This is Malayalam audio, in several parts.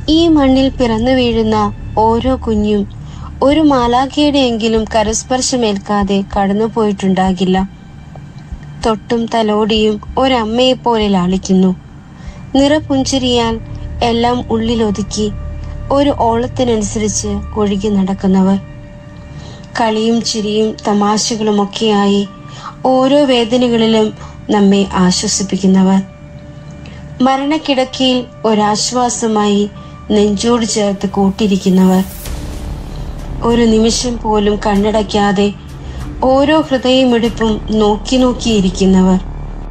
ഈ മണ്ണിൽ പിറന്നു വീഴുന്ന ഓരോ കുഞ്ഞും ഒരു മാലാഖയുടെയെങ്കിലും കരസ്പർശമേൽക്കാതെ കടന്നുപോയിട്ടുണ്ടാകില്ല തൊട്ടും തലോടിയും ഒരമ്മയെപ്പോലെ ലാളിക്കുന്നു നിറപുഞ്ചിരിയാൽ എല്ലാം ഉള്ളിലൊതുക്കി ഒരു ഓളത്തിനനുസരിച്ച് ഒഴുകി നടക്കുന്നവർ കളിയും ചിരിയും തമാശകളുമൊക്കെയായി ഓരോ വേദനകളിലും നമ്മെ ആശ്വസിപ്പിക്കുന്നവർ മരണക്കിടക്കയിൽ ഒരാശ്വാസമായി നെഞ്ചോട് ചേർത്ത് കൂട്ടിരിക്കുന്നവർ ഒരു നിമിഷം പോലും കണ്ണടയ്ക്കാതെ ഓരോ ഹൃദയമിടിപ്പും നോക്കി നോക്കിയിരിക്കുന്നവർ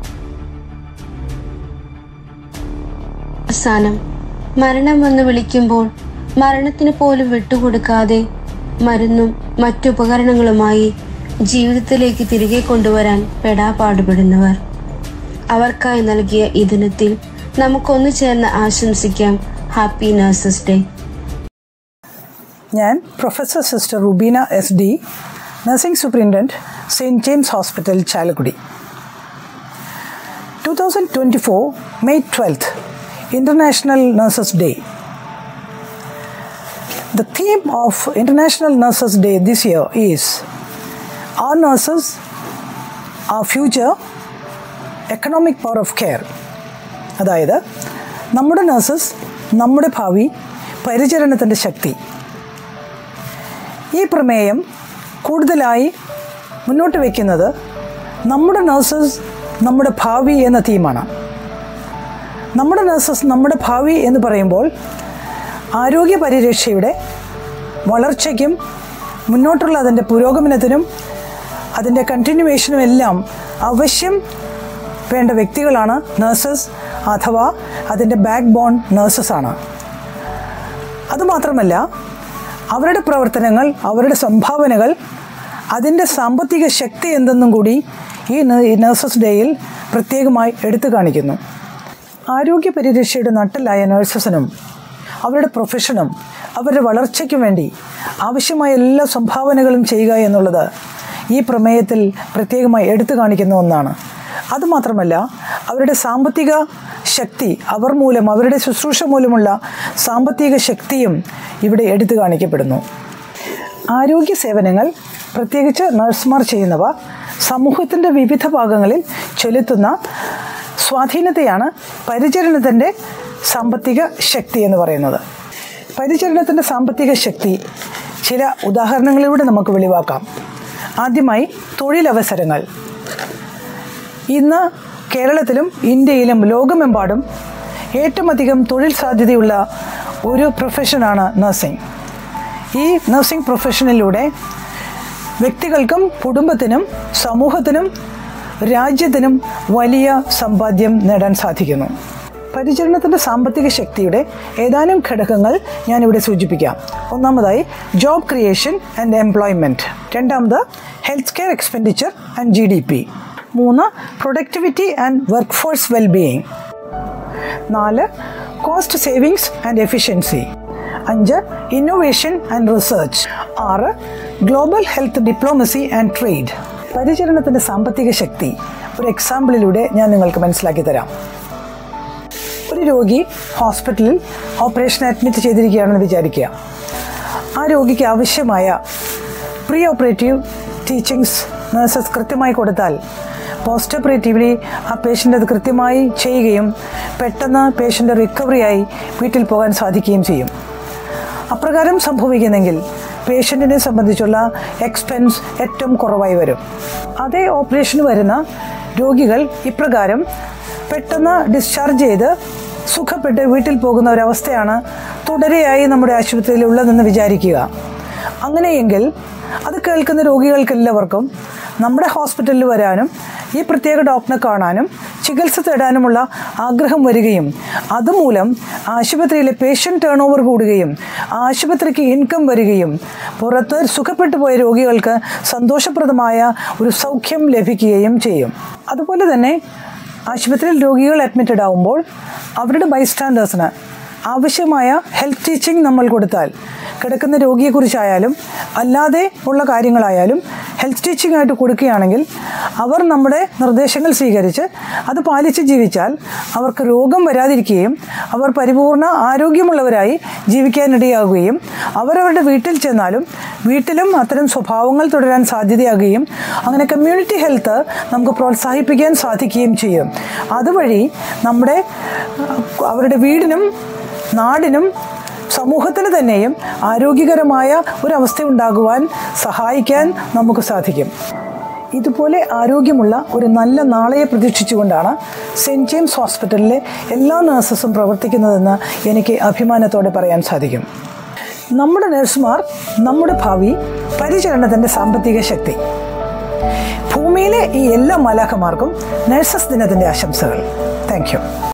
അവസാനം മരണം വന്ന് വിളിക്കുമ്പോൾ മരണത്തിന് പോലും വിട്ടുകൊടുക്കാതെ മരുന്നും മറ്റുപകരണങ്ങളുമായി ജീവിതത്തിലേക്ക് തിരികെ കൊണ്ടുവരാൻ പെടാപാടുപെടുന്നവർ അവർക്കായി നൽകിയ ഈ ദിനത്തിൽ നമുക്കൊന്നു ചേർന്ന് ആശംസിക്കാം ഹാപ്പി നഴ്സസ് ഡേ ഞാൻ professor sister Rubeena S D nursing superintendent saint James hospital Chalakudy two thousand twenty four May twelfth international nurses day The theme of International Nurses Day this year is Our Nurses, Our Future, Economic Power of Care. അതായത് നമ്മുടെ നഴ്സസ് നമ്മുടെ ഭാവി പരിചരണത്തിൻ്റെ ശക്തി ഈ പ്രമേയം കൂടുതലായി മുന്നോട്ട് വയ്ക്കുന്നത് നമ്മുടെ നഴ്സസ് നമ്മുടെ ഭാവി എന്ന തീമാണ് നമ്മുടെ നഴ്സസ് നമ്മുടെ ഭാവി എന്ന് പറയുമ്പോൾ ആരോഗ്യ പരിരക്ഷയുടെ വളർച്ചയ്ക്കും മുന്നോട്ടുള്ള അതിൻ്റെ പുരോഗമനത്തിനും അതിൻ്റെ കണ്ടിന്യൂവേഷനും എല്ലാം അവശ്യം വേണ്ട വ്യക്തികളാണ് നഴ്സസ് അഥവാ അതിൻ്റെ ബാക്ക് ബോൺ നഴ്സസ് ആണ് അതുമാത്രമല്ല അവരുടെ പ്രവർത്തനങ്ങൾ അവരുടെ സംഭാവനകൾ അതിൻ്റെ സാമ്പത്തിക ശക്തി എന്തെന്നും കൂടി ഈ നഴ്സസ് ഡേയിൽ പ്രത്യേകമായി എടുത്തു കാണിക്കുന്നു ആരോഗ്യ പരിരക്ഷയുടെ നട്ടലായ നഴ്സസിനും അവരുടെ പ്രൊഫഷനും അവരുടെ വളർച്ചയ്ക്കും വേണ്ടി ആവശ്യമായ എല്ലാ സംഭാവനകളും ചെയ്യുക എന്നുള്ളത് ഈ പ്രമേയത്തിൽ പ്രത്യേകമായി എടുത്തു കാണിക്കുന്ന ഒന്നാണ് അതുമാത്രമല്ല അവരുടെ സാമ്പത്തിക ശക്തി അവർ മൂലം അവരുടെ ശുശ്രൂഷ മൂലമുള്ള സാമ്പത്തിക ശക്തിയും ഇവിടെ എടുത്തു കാണിക്കപ്പെടുന്നു ആരോഗ്യ സേവനങ്ങൾ പ്രത്യേകിച്ച് നഴ്സുമാർ ചെയ്യുന്നവ സമൂഹത്തിൻ്റെ വിവിധ ഭാഗങ്ങളിൽ ചെലുത്തുന്ന സ്വാധീനത്തെയാണ് പരിചരണത്തിൻ്റെ സാമ്പത്തിക ശക്തി എന്ന് പറയുന്നത് പരിചരണത്തിൻ്റെ സാമ്പത്തിക ശക്തി ചില ഉദാഹരണങ്ങളിലൂടെ നമുക്ക് വെളിവാക്കാം ആദ്യമായി തൊഴിലവസരങ്ങൾ ഇന്ന് കേരളത്തിലും ഇന്ത്യയിലും ലോകമെമ്പാടും ഏറ്റവും അധികം തൊഴിൽ സാധ്യതയുള്ള ഒരു പ്രൊഫഷനാണ് നഴ്സിംഗ് ഈ നഴ്സിംഗ് പ്രൊഫഷനിലൂടെ വ്യക്തികൾക്കും കുടുംബത്തിനും സമൂഹത്തിനും രാജ്യത്തിനും വലിയ സമ്പാദ്യം നേടാൻ സാധിക്കുന്നു പരിചരണത്തിൻ്റെ സാമ്പത്തിക ശക്തിയുടെ ഏതാനും ഘടകങ്ങൾ ഞാനിവിടെ സൂചിപ്പിക്കാം ഒന്നാമതായി ജോബ് ക്രിയേഷൻ ആൻഡ് എംപ്ലോയ്മെൻറ്റ് രണ്ടാമത് health care expenditure and G D P മൂന്ന് productivity and workforce wellbeing നാല് കോസ്റ്റ് സേവിങ്സ് ആൻഡ് എഫിഷ്യൻസി അഞ്ച് ഇന്നോവേഷൻ ആൻഡ് റിസർച്ച് ആറ് global health diplomacy and trade പരിചരണത്തിൻ്റെ സാമ്പത്തിക ശക്തി ഒരു എക്സാമ്പിളിലൂടെ ഞാൻ നിങ്ങൾക്ക് മനസ്സിലാക്കി തരാം ഒരു രോഗി ഹോസ്പിറ്റലിൽ ഓപ്പറേഷൻ അഡ്മിറ്റ് ചെയ്തിരിക്കുകയാണെന്ന് വിചാരിക്കുക ആ രോഗിക്ക് ആവശ്യമായ പ്രീ ഓപ്പറേറ്റീവ് ടീച്ചിങ്സ് നഴ്സസ് കൃത്യമായി കൊടുത്താൽ പോസ്റ്റ് ഓപ്പറേറ്റീവ്ലി ആ പേഷ്യൻ്റ് അത് കൃത്യമായി ചെയ്യുകയും പെട്ടെന്ന് പേഷ്യൻ്റ് റിക്കവറിയായി വീട്ടിൽ പോകാൻ സാധിക്കുകയും ചെയ്യും അപ്രകാരം സംഭവിക്കുന്നെങ്കിൽ പേഷ്യൻറ്റിനെ സംബന്ധിച്ചുള്ള എക്സ്പെൻസ് ഏറ്റവും കുറവായി വരും അതേ ഓപ്പറേഷന് വരുന്ന രോഗികൾ ഇപ്രകാരം പെട്ടെന്ന് ഡിസ്ചാർജ് ചെയ്ത് സുഖപ്പെട്ട് വീട്ടിൽ പോകുന്ന ഒരവസ്ഥയാണ് തുടരെയായി നമ്മുടെ ആശുപത്രിയിൽ ഉള്ളതെന്ന് വിചാരിക്കുക അങ്ങനെയെങ്കിൽ അത് കേൾക്കുന്ന രോഗികൾക്കെല്ലാവർക്കും നമ്മുടെ ഹോസ്പിറ്റലിൽ വരാനും ഈ പ്രത്യേക ഡോക്ടറെ കാണാനും ചികിത്സ തേടാനുമുള്ള ആഗ്രഹം വരികയും അതുമൂലം ആശുപത്രിയിലെ പേഷ്യൻ്റ് ടേൺ ഓവർ കൂടുകയും ആശുപത്രിക്ക് ഇൻകം വരികയും പുറത്ത് സുഖപ്പെട്ടു പോയ രോഗികൾക്ക് സന്തോഷപ്രദമായ ഒരു സൗഖ്യം ലഭിക്കുകയും ചെയ്യും അതുപോലെ തന്നെ ആശുപത്രിയിൽ രോഗികൾ അഡ്മിറ്റഡ് ആവുമ്പോൾ അവരുടെ ബൈസ്റ്റാൻഡേഴ്സിന് ആവശ്യമായ ഹെൽത്ത് ടീച്ചിങ് നമ്മൾ കൊടുത്താൽ കിടക്കുന്ന രോഗിയെക്കുറിച്ചായാലും അല്ലാതെ ഉള്ള കാര്യങ്ങളായാലും ഹെൽത്ത് ടീച്ചിങ് ആയിട്ട് കൊടുക്കുകയാണെങ്കിൽ അവർ നമ്മുടെ നിർദ്ദേശങ്ങൾ സ്വീകരിച്ച് അത് പാലിച്ച് ജീവിച്ചാൽ അവർക്ക് രോഗം വരാതിരിക്കുകയും അവർ പരിപൂർണ ആരോഗ്യമുള്ളവരായി ജീവിക്കാനിടയാകുകയും അവരവരുടെ വീട്ടിൽ ചെന്നാലും വീട്ടിലും അത്തരം സ്വഭാവങ്ങൾ തുടരാൻ സാധ്യതയാകുകയും അങ്ങനെ കമ്മ്യൂണിറ്റി ഹെൽത്ത് നമുക്ക് പ്രോത്സാഹിപ്പിക്കാൻ സാധിക്കുകയും ചെയ്യും അതുവഴി നമ്മുടെ അവരുടെ വീടിനും നാടിനും സമൂഹത്തിന് തന്നെയും ആരോഗ്യകരമായ ഒരവസ്ഥ ഉണ്ടാകുവാൻ സഹായിക്കാൻ നമുക്ക് സാധിക്കും ഇതുപോലെ ആരോഗ്യമുള്ള ഒരു നല്ല നാളെയെ പ്രതീക്ഷിച്ചുകൊണ്ടാണ് സെൻറ്റ് ജെയിംസ് ഹോസ്പിറ്റലിലെ എല്ലാ നഴ്സസും പ്രവർത്തിക്കുന്നതെന്ന് എനിക്ക് അഭിമാനത്തോടെ പറയാൻ സാധിക്കും നമ്മുടെ നഴ്സുമാർ നമ്മുടെ ഭാവി പരിചരണത്തിൻ്റെ സാമ്പത്തിക ശക്തി ഭൂമിയിലെ ഈ എല്ലാ മലാഖമാർക്കും നഴ്സസ് ദിനത്തിൻ്റെ ആശംസകൾ താങ്ക് യു